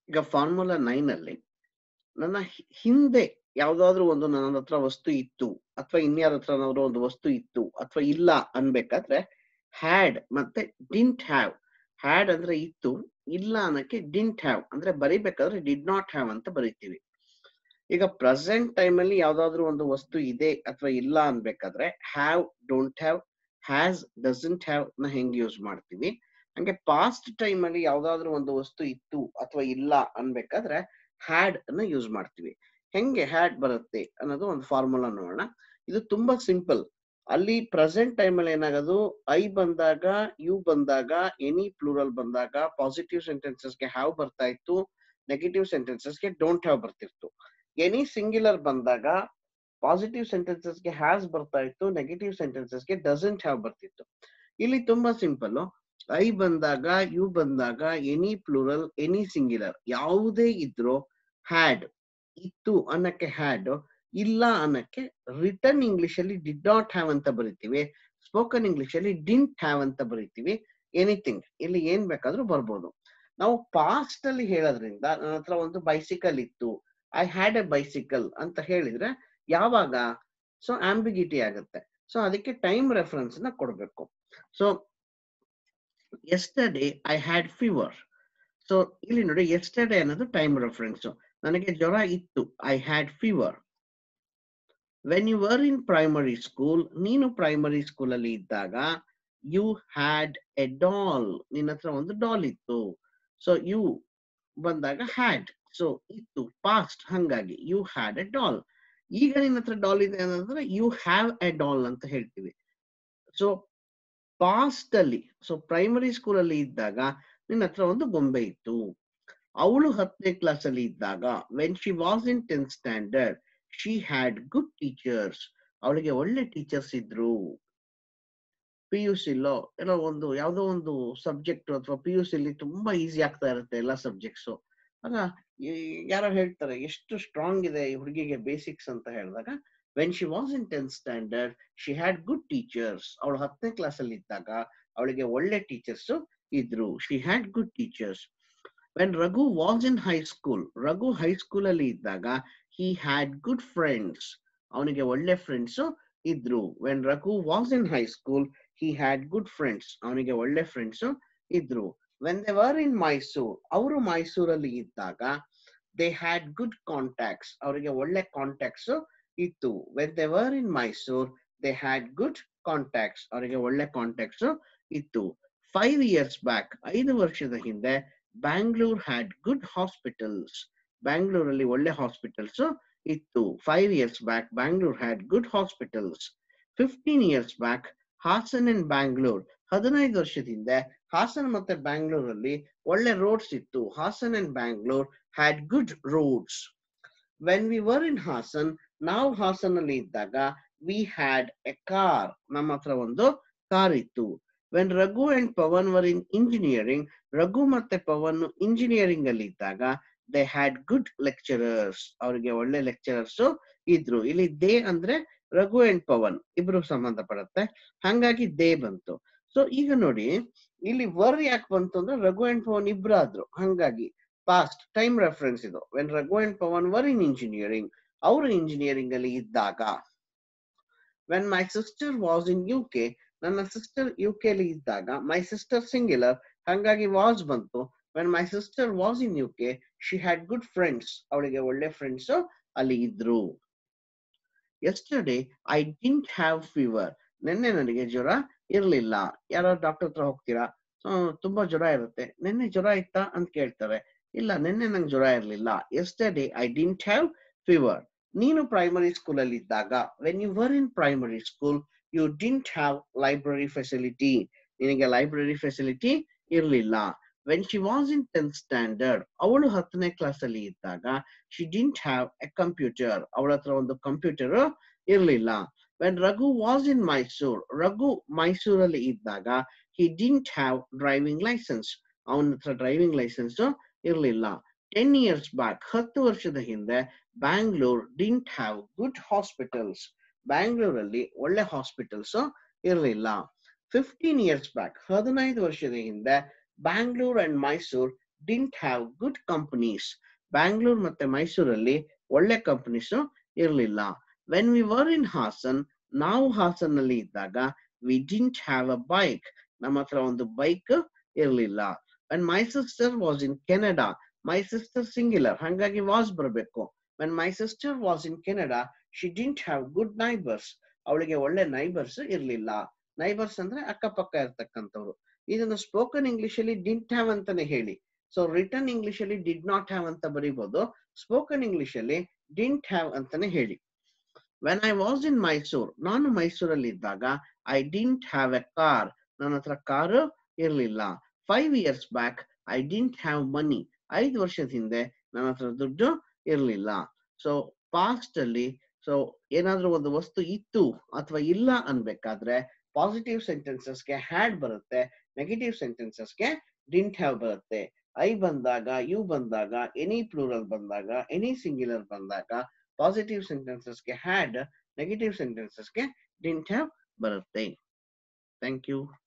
ಈಗ formula nine ಅಲ್ಲಿ ನನ್ನ ಹಿ- ಹಿಂದೆ ಯಾವ್ದಾದ್ರು ಒಂದು ನನ್ನ ಹತ್ರ ವಸ್ತು ಇತ್ತು ಅಥವಾ ಇನ್ಯಾರ ಹತ್ರನಾದ್ರೂ ಒಂದು ವಸ್ತು ಇತ್ತು ಅಥವಾ ಇಲ್ಲ ಅನ್ಬೇಕಾದ್ರೆ ಹ್ಯಾಡ್ ಮತ್ತೆ ಡಿಂಟ್ ಹ್ಯಾವ್ ಹ್ಯಾಡ್ ಅಂದ್ರೆ ಇತ್ತು ಇಲ್ಲ ಅನ್ನಕ್ಕೆ ಡಿಂಟ್ ಹ್ಯಾವ್ ಅಂದ್ರೆ ಬರಿಬೇಕಾದ್ರೆ ಡಿಡ್ ನಾಟ್ ಹ್ಯಾವ್ ಅಂತ ಬರಿತೀವಿ ಈಗ ಪ್ರೆಸೆಂಟ್ ಟೈಮ್ ಅಲ್ಲಿ ಯಾವ್ದಾದ್ರು ಒಂದು ವಸ್ತು ಇದೆ ಅಥವಾ ಇಲ್ಲ ಅನ್ಬೇಕಾದ್ರೆ have don't have has doesn't have ನ ಹೆಂಗ್ ಯೂಸ್ ಮಾಡ್ತೀವಿ ಹಂಗೆ ಪಾಸ್ಟ್ ಟೈಮ್ ಅಲ್ಲಿ ಯಾವ್ದಾದ್ರು ಒಂದು ವಸ್ತು ಇತ್ತು ಅಥವಾ ಇಲ್ಲ ಅನ್ಬೇಕಾದ್ರೆ ಹ್ಯಾಡ್ ಅನ್ನ ಯೂಸ್ ಮಾಡ್ತೀವಿ ಹೆಂಗೆ ಹ್ಯಾಡ್ ಬರುತ್ತೆ ಅನ್ನೋದು ಒಂದು ಫಾರ್ಮುಲಾ ನೋಡೋಣ ಇದು ತುಂಬಾ ಸಿಂಪಲ್ ಅಲ್ಲಿ ಪ್ರೆಸೆಂಟ್ ಟೈಮ್ ಅಲ್ಲಿ ಏನಾಗೋದು ಐ ಬಂದಾಗ ಯು ಬಂದಾಗ ಎನಿ ಪ್ಲೂರಲ್ ಬಂದಾಗ ಪಾಸಿಟಿವ್ ಸೆಂಟೆನ್ಸಸ್ಗೆ ಹ್ಯಾವ್ ಬರ್ತಾ ಇತ್ತು ನೆಗೆಟಿವ್ ಸೆಂಟೆನ್ಸಸ್ಗೆ ಡೋಂಟ್ ಹ್ಯಾವ್ ಬರ್ತಿತ್ತು ಎನಿ ಸಿಂಗ್ಯುಲರ್ ಬಂದಾಗ ಪಾಸಿಟಿವ್ ಸೆಂಟೆನ್ಸಸ್ಗೆ ಹ್ಯಾಸ್ ಬರ್ತಾ ಇತ್ತು ನೆಗೆಟಿವ್ ಸೆಂಟೆನ್ಸಸ್ಗೆ ಡಸಂಟ್ ಹ್ಯಾವ್ ಬರ್ತಿತ್ತು ಇಲ್ಲಿ ತುಂಬಾ ಸಿಂಪಲ್ ಐ ಬಂದಾಗ ಯು ಬಂದಾಗ ಎನಿ ಪ್ಲೂರಲ್ ಎನಿ ಸಿಂಗ್ಯುಲರ್ ಯಾವುದೇ ಇದ್ರೂ ಹ್ಯಾಡ್ ಇತ್ತು ಅನ್ನಕ್ಕೆ ಹ್ಯಾಡ್ ಇಲ್ಲ ಅನ್ನಕ್ಕೆ ರಿಟರ್ನ್ ಇಂಗ್ಲಿಷ್ ಅಲ್ಲಿ ಡಿಡ್ ನಾಟ್ ಹ್ಯಾವ್ ಅಂತ ಬರಿತೀವಿ ಸ್ಪೋಕನ್ ಇಂಗ್ಲಿಷ್ ಅಲ್ಲಿ ಡಿಂಟ್ ಹ್ಯಾವ್ ಅಂತ ಬರಿತೀವಿ ಎನಿಥಿಂಗ್ ಇಲ್ಲಿ ಏನ್ ಬೇಕಾದ್ರೂ ಬರ್ಬೋದು ನಾವು ಪಾಸ್ಟ್ ಅಲ್ಲಿ ಹೇಳೋದ್ರಿಂದ ನನ್ನ ಹತ್ರ ಒಂದು ಬೈಸಿಕಲ್ ಇತ್ತು ಐ ಹ್ಯಾಡ್ ಎ ಬೈಸಿಕಲ್ ಅಂತ ಹೇಳಿದ್ರೆ ಯಾವಾಗ ಸೊ ಆಂಬಿಗಿಟಿ ಆಗುತ್ತೆ ಸೊ ಅದಕ್ಕೆ ಟೈಮ್ ರೆಫರೆನ್ಸ್ ನ ಕೊಡ್ಬೇಕು so yesterday I had fever so ಇಲ್ಲಿ ನೋಡಿ ಎಸ್ಟರ್ಡೇ ಅನ್ನೋದು ಟೈಮ್ ರೆಫರೆನ್ಸ್ ನನಗೆ ಜ್ವರ ಇತ್ತು I had fever when you were in primary school ನೀನು ಪ್ರೈಮರಿ ಸ್ಕೂಲ್ ಅಲ್ಲಿ ಇದ್ದಾಗ ಯು ಹ್ಯಾಡ್ ಎ ಡಾಲ್ ನಿನ್ನ ಹತ್ರ ಒಂದು ಡಾಲ್ ಇತ್ತು ಸೊ ಯು ಬಂದಾಗ ಹ್ಯಾಡ್ ಸೊ ಇತ್ತು ಪಾಸ್ಟ್ ಹಂಗಾಗಿ ಯು ಹ್ಯಾಡ್ ಎ ಡಾಲ್ ಈಗ ನಿನ್ನ ಹತ್ರ ಡಾಲ್ ಇದೆ ಅನ್ನೋದ್ರೆ ಯು ಹ್ಯಾವ್ ಎ ಡಾಲ್ ಅಂತ ಹೇಳ್ತೀವಿ ಸೊ ಪಾಸ್ಟ್ ಅಲ್ಲಿ ಸೊ ಪ್ರೈಮರಿ ಸ್ಕೂಲ್ ಅಲ್ಲಿ ಇದ್ದಾಗ ನಿನ್ನ ಹತ್ರ ಒಂದು ಗೊಂಬೆ ಇತ್ತು ಅವಳು ಹತ್ತನೇ ಕ್ಲಾಸ್ ಅಲ್ಲಿ ಇದ್ದಾಗ when she was in tenth standard she had good teachers ಅವಳಿಗೆ ಒಳ್ಳೆ ಟೀಚರ್ಸ್ ಇದ್ರು ಪಿ ಯು ಸಿಲೋ ಏನೋ ಒಂದು ಯಾವ್ದೋ ಒಂದು ಸಬ್ಜೆಕ್ಟ್ ಅಥವಾ ಪಿ ಯು ಸಿಲಿ ತುಂಬಾ ಈಸಿ ಆಗ್ತಾ ಇರುತ್ತೆ ಎಲ್ಲಾ ಸಬ್ಜೆಕ್ಟ್ಸ್ ಆಗ ಈ- ಯಾರೋ ಹೇಳ್ತಾರೆ ಎಷ್ಟು ಸ್ಟ್ರಾಂಗ್ ಇದೆ ಈ ಹುಡುಗಿಗೆ ಬೇಸಿಕ್ಸ್ ಅಂತ ಹೇಳಿದಾಗ when she was in tenth standard she had good teachers ಅವಳು ಹತ್ತನೇ ಕ್ಲಾಸ್ ಅಲ್ಲಿ ಇದ್ದಾಗ ಅವಳಿಗೆ ಒಳ್ಳೆ ಟೀಚರ್ಸ್ ಇದ್ರು she had good teachers when Raghu was in high school Raghu high school ಅಲ್ಲಿ ಇದ್ದಾಗ ಹಿ ಹ್ಯಾಡ್ ಗುಡ್ ಫ್ರೆಂಡ್ಸ್ ಅವನಿಗೆ ಒಳ್ಳೆ ಫ್ರೆಂಡ್ಸ್ ಇದ್ರು when Raghu was in high school he had good friends ಅವನಿಗೆ ಒಳ್ಳೆ ಫ್ರೆಂಡ್ಸ್ ಇದ್ರು when they were in Mysore ಅವರು ಮೈಸೂರಲ್ಲಿ ಇದ್ದಾಗ ದೇ ಹ್ಯಾಡ್ ಗುಡ್ ಕಾಂಟ್ಯಾಕ್ಟ್ಸ್ ಅವರಿಗೆ ಒಳ್ಳೆ ಕಾಂಟ್ಯಾಕ್ಟ್ಸ್ ಇತ್ತು when they were in Mysore they had good contacts ಅವರಿಗೆ ಒಳ್ಳೆ ಕಾಂಟ್ಯಾಕ್ಟ್ಸ್ ಇತ್ತು ಫೈವ್ ಇಯರ್ಸ್ ಬ್ಯಾಕ್ ಐದು ವರ್ಷದ ಹಿಂದೆ ಬ್ಯಾಂಗ್ಳೂರ್ ಹ್ಯಾಡ್ ಗುಡ್ ಹಾಸ್ಪಿಟಲ್ಸ್ ಬ್ಯಾಂಗ್ಳೂರಲ್ಲಿ ಒಳ್ಳೆ ಹಾಸ್ಪಿಟಲ್ಸ್ ಇತ್ತು five years back Bangalore had good hospitals fifteen years back Hassan and Bangalore ಹದಿನೈದು ವರ್ಷದಿಂದ ಹಾಸನ್ ಮತ್ತೆ ಬ್ಯಾಂಗ್ಳೂರಲ್ಲಿ ಒಳ್ಳೆ ರೋಡ್ಸ್ ಇತ್ತು Hassan and Bangalore had good roads when we were in Hassan ನಾವು ಹಾಸನ್ ಅಲ್ಲಿ ಇದ್ದಾಗ ವಿ ಹ್ಯಾಡ್ ಎ ಕಾರ್ ನಮ್ಮ ಹತ್ರ ಒಂದು ಕಾರ್ ಇತ್ತು when Raghu and Pavan were in engineering Raghu ಮತ್ತೆ ಪವನ್ ಇಂಜಿನಿಯರಿಂಗ್ ಅಲ್ಲಿ ಇದ್ದಾಗ ದೇ ಹ್ಯಾಡ್ ಗುಡ್ ಲೆಕ್ಚರರ್ಸ್ ಅವರಿಗೆ ಒಳ್ಳೆ ಲೆಕ್ಚರರ್ಸ್ ಇದ್ರು ಇಲ್ಲಿ ದೇ ಅಂದ್ರೆ ರಘು ಅಂಡ್ ಪವನ್ ಇಬ್ರು ಸಂಬಂಧಪಡುತ್ತೆ ಹಂಗಾಗಿ ದೇ ಬಂತು ಸೊ ಈಗ ನೋಡಿ ಇಲ್ಲಿ ವರ್ ಯಾಕೆ ಬಂತು ಅಂದ್ರೆ ರಘು ಅಂಡ್ ಪವನ್ ಇಬ್ರು ಆದ್ರು ಹಂಗಾಗಿ ಪಾಸ್ಟ್ ಟೈಮ್ ರೆಫರೆನ್ಸ್ ಇದು when Raghu and Pavan were in engineering ಅವರು ಇಂಜಿನಿಯರಿಂಗ್ ಅಲ್ಲಿ ಇದ್ದಾಗ when my sister was in U K ನನ್ನ ಸಿಸ್ಟರ್ ಯು ಕೆ ಅಲ್ಲಿ ಇದ್ದಾಗ ಮೈ ಸಿಸ್ಟರ್ ಸಿಂಗ್ಯುಲರ್ ಹಂಗಾಗಿ ವಾಸ್ ಬಂತು when my sister was in U K she had good friends ಅವಳಿಗೆ ಒಳ್ಳೆ ಫ್ರೆಂಡ್ಸ್ ಅಲ್ಲಿ ಇದ್ರು yesterday I didn't have fever ನಿನ್ನೆ ನನಗೆ ಜ್ವರ ಇರ್ಲಿಲ್ಲ ಯಾರೋ ಡಾಕ್ಟರ್ ಹತ್ರ ಹೋಗ್ತೀರಾ ಸೊ ತುಂಬಾ ಜ್ವರ ಇರುತ್ತೆ ನಿನ್ನೆ ಜ್ವರ ಇತ್ತಾ ಅಂತ ಕೇಳ್ತಾರೆ ಇಲ್ಲ ನಿನ್ನೆ ನಂಗೆ ಜ್ವರ ಇರ್ಲಿಲ್ಲ yesterday I didn't have fever ನೀನು ಪ್ರೈಮರಿ ಸ್ಕೂಲ್ ಅಲ್ಲಿ ಇದ್ದಾಗ when you were in primary school you didn't have library facility ನಿನಗೆ ಲೈಬ್ರರಿ ಫೆಸಿಲಿಟಿ ಇರ್ಲಿಲ್ಲ when she was in tenth standard ಅವಳು ಹತ್ತನೇ ಕ್ಲಾಸ್ ಅಲ್ಲಿ ಇದ್ದಾಗ she didn't have a computer ಅವಳ ಹತ್ರ ಒಂದು ಕಂಪ್ಯೂಟರ್ ಇರ್ಲಿಲ್ಲ when Raghu was in Mysore Raghu ಮೈಸೂರಲ್ಲಿ ಇದ್ದಾಗ he didn't have driving licence ಅವನ ಹತ್ರ ಡ್ರೈವಿಂಗ್ ಲೈಸೆನ್ಸ್ ಇರ್ಲಿಲ್ಲ ಟೆನ್ ಇಯರ್ಸ್ ಬ್ಯಾಕ್ ಹತ್ತು ವರ್ಷದ ಹಿಂದೆ Bangalore didn't have good hospitals ಬ್ಯಾಂಗ್ಳೂರಲ್ಲಿ ಒಳ್ಳೆ ಹಾಸ್ಪಿಟಲ್ಸ್ ಇರಲಿಲ್ಲ ಫಿಫ್ಟೀನ್ ಇಯರ್ಸ್ ಬ್ಯಾಕ್ ಹದಿನೈದು ವರ್ಷದ ಹಿಂದೆ Bangalore and Mysore didn't have good companies Bangalore ಮತ್ತೆ ಮೈಸೂರಲ್ಲಿ ಒಳ್ಳೆ ಕಂಪನೀಸ್ ಇರಲಿಲ್ಲ when we were in Hassan ನಾವು ಹಾಸನ್ನಲ್ಲಿ ಇದ್ದಾಗ we didn't have a bike ನಮ್ಮ ಹತ್ರ ಒಂದು ಬೈಕ್ ಇರಲಿಲ್ಲ when my sister was in Canada my sister singular ಹಾಗಾಗಿ ವಾಸ್ ಬರಬೇಕು when my sister was in Canada she didn't have good neighbours ಅವಳಿಗೆ ಒಳ್ಳೆ ನೈಬರ್ಸ್ ಇರಲಿಲ್ಲ ನೈಬರ್ಸ್ ಅಂದ್ರೆ ಅಕ್ಕಪಕ್ಕ ಇರ್ತಕ್ಕಂಥವ್ರು ಇದನ್ನು ಸ್ಪೋಕನ್ ಇಂಗ್ಲಿಷ್ ಅಲ್ಲಿ ಡಿಂಟ್ ಹ್ಯಾವ್ ಅಂತಾನೆ ಹೇಳಿ ಸೊ ರಿಟರ್ನ್ ಇಂಗ್ಲಿಷ್ ಅಲ್ಲಿ ಡಿಡ್ ನಾಟ್ ಹ್ಯಾವ್ ಅಂತ ಬರೀಬಹುದು ಸ್ಪೋಕನ್ ಇಂಗ್ಲಿಷ್ ಅಲ್ಲಿ ಡಿಂಟ್ ಹ್ಯಾವ್ ಅಂತಾನೆ ಹೇಳಿ when I was in Mysore ನಾನು ಮೈಸೂರಲ್ಲಿ ಇದ್ದಾಗ I didn't have a car ನನ್ನ ಹತ್ರ ಕಾರು ಇರಲಿಲ್ಲ five years back I didn't have money ಐದು ವರ್ಷದ ಹಿಂದೆ ನನ್ನ ಹತ್ರ ದುಡ್ಡು ಇರಲಿಲ್ಲ ಸೊ ಪಾಸ್ಟ್ ಅಲ್ಲಿ ಸೊ ಏನಾದ್ರೂ ಒಂದು ವಸ್ತು ಇತ್ತು ಅಥವಾ ಇಲ್ಲ ಅನ್ಬೇಕಾದ್ರೆ ಪಾಸಿಟಿವ್ ಸೆಂಟೆನ್ಸಸ್ಗೆ ಹ್ಯಾಡ್ ಬರುತ್ತೆ ನೆಗೆಟಿವ್ ಸೆಂಟೆನ್ಸಸ್ಗೆ ಡಿಂಟ್ ಹ್ಯಾವ್ ಬರುತ್ತೆ ಐ ಬಂದಾಗ ಯು ಬಂದಾಗ ಎನಿ ಪ್ಲೂರಲ್ ಬಂದಾಗ ಎನಿ ಸಿಂಗ್ಯುಲರ್ ಬಂದಾಗ ಪಾಸಿಟಿವ್ ಸೆಂಟೆನ್ಸಸ್ಗೆ ಹ್ಯಾಡ್ ನೆಗೆಟಿವ್ ಸೆಂಟೆನ್ಸಸ್ಗೆ ಡಿಂಟ್ ಹ್ಯಾವ್ ಬರುತ್ತೆ ಥ್ಯಾಂಕ್ ಯು